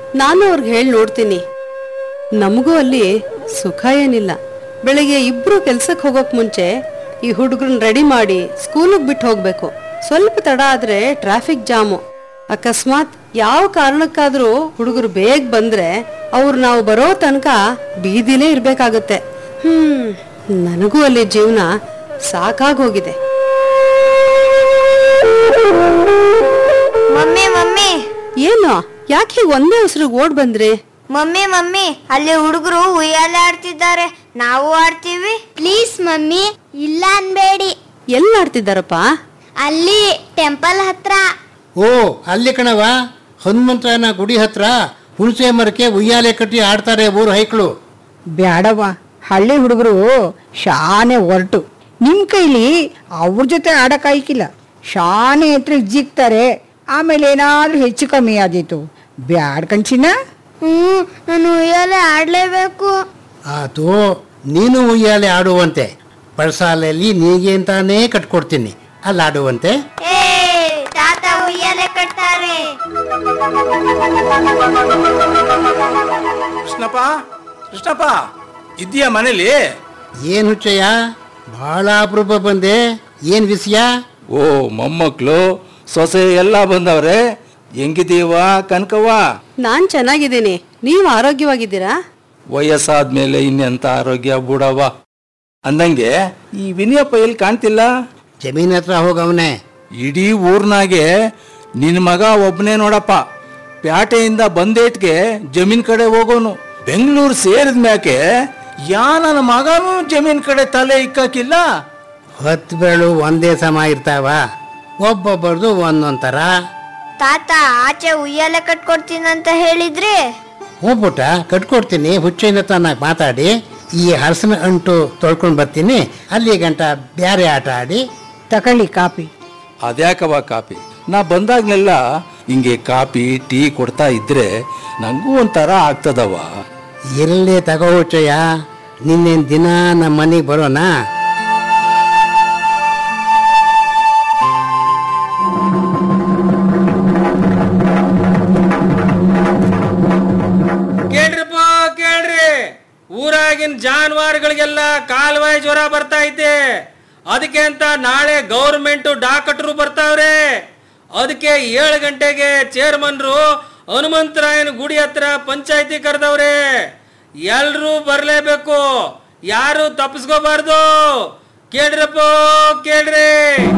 ನಾನು ಅವ್ರಿಗೆ ಹೇಳಿ ನೋಡ್ತೀನಿ ನಮಗೂ ಅಲ್ಲಿ ಸುಖ ಏನಿಲ್ಲ ಬೆಳಿಗ್ಗೆ ಇಬ್ರು ಕೆಲ್ಸಕ್ಕೆ ಹೋಗೋಕ್ ಮುಂಚೆ ಈ ಹುಡುಗರನ್ನ ರೆಡಿ ಮಾಡಿ ಸ್ಕೂಲಿಗೆ ಬಿಟ್ಟು ಹೋಗ್ಬೇಕು ಸ್ವಲ್ಪ ತಡ ಆದ್ರೆ ಟ್ರಾಫಿಕ್ ಜಾಮು ಅಕಸ್ಮಾತ್ ಯಾವ ಕಾರಣಕ್ಕಾದ್ರೂ ಹುಡುಗರು ಬೇಗ ಬಂದ್ರೆ ಅವ್ರು ನಾವು ಬರೋ ತನಕ ಬೀದಿಲೇ ಇರ್ಬೇಕಾಗತ್ತೆ ಹ್ಮ್ ನನಗೂ ಅಲ್ಲಿ ಜೀವನ ಸಾಕಾಗೋಗಿದೆ ಮಮ್ಮಿ ಮಮ್ಮಿ ಏನು ಯಾಕೆ ಹೀಗೆ ಒಂದೇ ಹೆಸರಿಗೆ ಓಡ್ ಬಂದ್ರಿ ಮಮ್ಮಿ ಮಮ್ಮಿ ಅಲ್ಲಿ ಹುಡುಗರು ಉಯ್ಯಾಲೆ ಆಡ್ತಿದ್ದಾರೆ ನಾವು ಆಡ್ತೀವಿ ಪ್ಲೀಸ್ ಮಮ್ಮಿ ಇಲ್ಲ ಅನ್ಬೇಡಿ ಎಲ್ಲಿ ಆಡ್ತಿದ್ದಾರಪ್ಪ ಅಲ್ಲಿ ಟೆಂಪಲ್ ಹತ್ರ ಓ ಅಲ್ಲಿ ಕಣವ ಹನುಮಂತನ ಗುಡಿ ಹತ್ರ ಹುಣಸೆ ಮರಕ್ಕೆ ಉಯ್ಯಾಲೆ ಕಟ್ಟಿ ಆಡ್ತಾರೆ ಊರು ಹೈಕ್ಳು ಬ್ಯಾಡವ್ವ ಹಳ್ಳಿ ಹುಡುಗರು ಶಾನೆ ಹೊರಟು ನಿಮ್ಮ ಕೈಲಿ ಅವ್ರ ಜೊತೆ ಆಡಕ್ಕಾಯ್ಕಿಲ್ಲ ಶಾನೆ ಹತ್ರ ಜಿಗ್ತಾರೆ ಆಮೇಲೆ ಏನಾದ್ರೂ ಹೆಚ್ಚು ಕಮ್ಮಿ ಆದೀತು ಬ್ಯಾಡ್ ಕಣ್ಚಿನ ಹ್ಮ್ ನಾನು ಉಯ್ಯಾಲೆ ಆಡ್ಲೇಬೇಕು ಆತು ನೀನು ಉಯ್ಯಾಲೆ ಆಡುವಂತೆ ಪಳಸಾಲೆಯಲ್ಲಿ ನೀಗೆ ಅಂತಾನೇ ಕಟ್ಕೊಡ್ತೀನಿ ಅಲ್ಲಿ ಆಡುವಂತೆ ಏ ತಾತ ಉಯ್ಯಾಲೆ ಕಟ್ತಾರೆ ಕೃಷ್ಣಪ್ಪ ಕೃಷ್ಣಪ್ಪ ಇದೆಯಾ ಮನೇಲಿ ಏನ್ ಹುಚ್ಚಯ್ಯ ಬಹಳ ಅಪರೂಪ ಬಂದೆ ಏನ್ ವಿಷಯ ಓ ಮೊಮ್ಮಕ್ಳು ಸೊಸೆ ಎಲ್ಲ ಬಂದವ್ರೆ ಹೆಂಗಿದೀವ ಕನಕವ್ವ ನಾನ್ ಚೆನ್ನಾಗಿದ್ದೀನಿ ನೀವು ಆರೋಗ್ಯವಾಗಿದ್ದೀರಾ ವಯಸ್ಸಾದ್ಮೇಲೆ ಇನ್ನೆಂತ ಆರೋಗ್ಯ ಬುಡವ್ವ ಅಂದಂಗೆ ಈ ವಿನಯಪ್ಪ ಎಲ್ಲಿ ಕಾಣ್ತಿಲ್ಲ ಜಮೀನ್ ಹತ್ರ ಹೋಗವನೆ ಇಡೀ ಊರ್ನಾಗೆ ನಿನ್ನ ಮಗ ಒಬ್ಬನೇ ನೋಡಪ್ಪ ಪ್ಯಾಟೆಯಿಂದ ಬಂದೇಟ್ಗೆ ಜಮೀನ್ ಕಡೆ ಹೋಗೋನು ಬೆಂಗಳೂರು ಸೇರಿದ ಮ್ಯಾಕೆ ಯಾ ನನ್ನ ಮಗನೂ ಜಮೀನ್ ಕಡೆ ತಲೆ ಇಕ್ಕಾಕಿಲ್ಲ ಹೊತ್ತು ಬೇಳು ಒಂದೇ ಸಮ ಇರ್ತಾವ ಒಬ್ಬೊಬ್ಬರದು ಒಂದೊಂದ್ ಥರ ತಾತ ಆಚೆ ಉಯ್ಯಾಲೆ ಕಟ್ಕೊಡ್ತೀನಂತ ಹೇಳಿದ್ರಿ ಹೋಗ್ಬಿಟ್ಟ ಕಟ್ಕೊಡ್ತೀನಿ ಹುಚ್ಚೈನ ತನ ಮಾತಾಡಿ ಈ ಹಲಸಿನ ಅಂಟು ತೊಳ್ಕೊಂಡು ಬರ್ತೀನಿ ಅಲ್ಲಿ ಗಂಟ ಬ್ಯಾರೆ ಆಟ ಆಡಿ ತಕೊಳ್ಳಿ ಕಾಪಿ ಅದ್ಯಾಕವ ಕಾಪಿ ನಾ ಬಂದಾಗ್ಲೆಲ್ಲ ಹಿಂಗೆ ಕಾಪಿ ಟೀ ಕೊಡ್ತಾ ಇದ್ರೆ ನಂಗೂ ಒಂಥರ ಆಗ್ತದವ ಇರಲಿ ತಗೋ ಹುಚ್ಚಯ್ಯ ನಿನ್ನೇನ್ ದಿನ ನಮ್ಮ ಮನೆಗೆ ಬರೋಣ ಕೇಳ್ರಿಪ್ಪ ಕೇಳ್ರಿ ಊರಾಗಿನ ಜಾನುವಾರುಗಳಿಗೆಲ್ಲ ಕಾಲುವಾಯಿ ಜ್ವರ ಬರ್ತಾ ಐತೆ ಅದಕ್ಕೆ ಅಂತ ನಾಳೆ ಗೌರ್ಮೆಂಟ್ ಡಾಕ್ಟರು ಬರ್ತಾವ್ರೆ ಅದಕ್ಕೆ ಏಳು ಗಂಟೆಗೆ ಚೇರ್ಮನ್ರು ಹನುಮಂತರಾಯನ ಗುಡಿ ಹತ್ರ ಪಂಚಾಯತಿ ಕರೆದವ್ರೆ ಎಲ್ರೂ ಬರಲೇಬೇಕು ಯಾರು ತಪ್ಪಿಸ್ಕೋಬಾರ್ದು ಕೇಳ್ರಪ್ಪ ಕೇಳ್ರಿ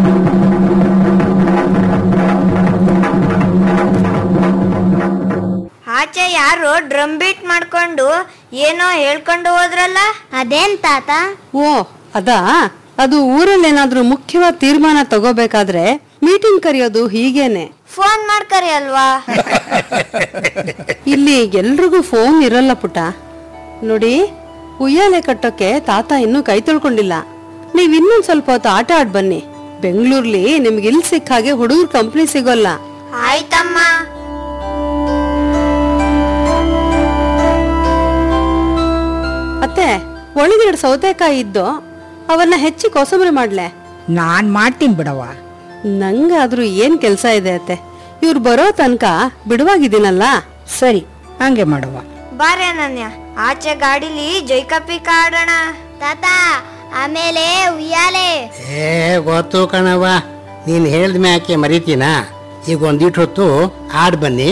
ಆಚೆ ಯಾರು ಡ್ರಮ್ ಬೀಟ್ ಮಾಡ್ಕೊಂಡು ಏನೋ ಹೇಳ್ಕೊಂಡು ಹೋದ್ರಲ್ಲ ಅದೇನ್ ತಾತ ಓ ಅದಾ ಅದು ಊರಲ್ಲಿ ಏನಾದ್ರೂ ಮುಖ್ಯವಾದ ತೀರ್ಮಾನ ತಗೋಬೇಕಾದ್ರೆ ಮೀಟಿಂಗ್ ಕರೆಯೋದು ಹೀಗೇನೆ ಫೋನ್ ಮಾಡ್ಕರಿ ಅಲ್ವಾ ಇಲ್ಲಿ ಎಲ್ರಿಗೂ ಫೋನ್ ಇರಲ್ಲ ಪುಟ ನೋಡಿ ಉಯ್ಯಾಲೆ ಕಟ್ಟೋಕೆ ತಾತ ಇನ್ನೂ ಕೈ ತೊಳ್ಕೊಂಡಿಲ್ಲ ನೀವ್ ಇನ್ನೊಂದ್ ಸ್ವಲ್ಪ ಹೊತ್ತು ಆಟ ಆಡ್ ಬನ್ನಿ ಬೆಂಗಳೂರ್ಲಿ ನಿಮ್ಗೆ ಇಲ್ಲಿ ಸಿಕ್ಕ ಹಾಗೆ ಹುಡುಗರ್ ಕಂಪ್ನಿ ಸಿಗೋಲ್ಲ ಆಯ್ತಮ್ಮ ಅತ್ತೆ ಒಳಗೆರಡು ಸೌತೆಕಾಯಿ ಇದ್ದು ಅವನ್ನ ಹೆಚ್ಚಿ ಕೋಸಂಬರಿ ಮಾಡ್ಲೆ ನಾನ್ ಮಾಡ್ತೀನಿ ಬಿಡವ್ವ ನಂಗಾದ್ರೂ ಏನ್ ಕೆಲ್ಸ ಇದೆ ಅತ್ತೆ ಇವ್ರು ಬರೋ ತನಕ ಬಿಡುವಾಗಿದ್ದೀನಲ್ಲ ಸರಿ ಹಂಗೆ ಮಾಡವ್ವ ಬಾರೆ ಅನನ್ಯ ಆಚೆ ಗಾಡಿಲಿ ಜೈಕಪಿಕ ಆಡೋಣ ತಾತ ಆಮೇಲೆ ಉಯ್ಯಾಲೆ ಏ ಗೊತ್ತು ಕಣವ ನೀನ್ ಹೇಳ್ದ ಮ್ಯಾಕೆ ಮರಿತೀನಾ ಈಗ ಒಂದಿಟ್ಟು ಹೊತ್ತು ಆಡ್ ಬನ್ನಿ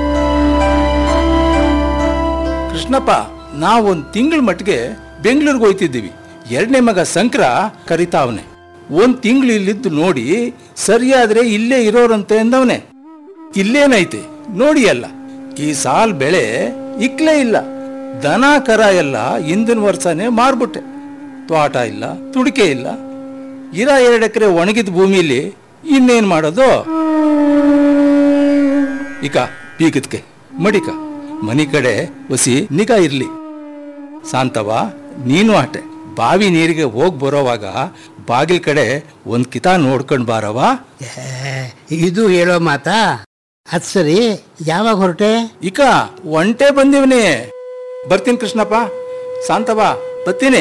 ಕೃಷ್ಣಪ್ಪ ನಾವು ಒಂದು ತಿಂಗಳ ಮಟ್ಟಿಗೆ ಬೆಂಗಳೂರಿಗೆ ಹೋಯ್ತಿದ್ದೀವಿ ಎರಡನೇ ಮಗ ಸಂಕ್ರ ಕರಿತಾವನೆ ಒಂದ್ ತಿಂಗಳು ಇಲ್ಲಿದ್ದು ನೋಡಿ ಸರಿಯಾದ್ರೆ ಇಲ್ಲೇ ಇರೋರಂತೆ ಅಂದವನೆ ಇಲ್ಲೇನೈತೆ ನೋಡಿ ಅಲ್ಲ ಈ ಸಾಲ್ ಬೆಳೆ ಇಕ್ಲೇ ಇಲ್ಲ ದನ ಕರ ಎಲ್ಲ ಹಿಂದಿನ ವರ್ಷನೇ ಮಾರ್ಬಿಟ್ಟೆ ತೋಟ ಇಲ್ಲ ತುಡಿಕೆ ಇಲ್ಲ ಇರ ಎರಡು ಎಕರೆ ಒಣಗಿದ ಭೂಮಿಲಿ ಇನ್ನೇನ್ ಮಾಡೋದು ಇಕ ಬೀಗದ್ಕೆ ಮಡಿಕ ಮನಿ ಕಡೆ ಒಸಿ ನಿಗಾ ಇರ್ಲಿ ಶಾಂತವ ನೀನು ಆಟೆ ಬಾವಿ ನೀರಿಗೆ ಹೋಗ್ ಬರೋವಾಗ ಬಾಗಿಲ್ ಕಡೆ ಒಂದ್ ಕಿತ ನೋಡ್ಕೊಂಡ್ ಬಾರವ ಏ, ಇದು ಹೇಳೋ ಮಾತಾ ಅದ್ ಸರಿ ಯಾವಾಗ ಹೊರಟೆ ಇಕ ಒಂಟೆ ಬಂದಿವ್ನಿ ಬರ್ತೀನಿ ಕೃಷ್ಣಪ್ಪ ಶಾಂತವ ಬರ್ತೀನಿ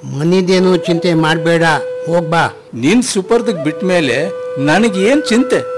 ಮನಿದೇನು ಚಿಂತೆ ಮಾಡಬೇಡ ಹೋಗ್ಬಾ ನಿನ್ ಸುಪರ್ದಕ್ ಬಿಟ್ಮೇಲೆ ನನಗೆ ಏನ್ ಚಿಂತೆ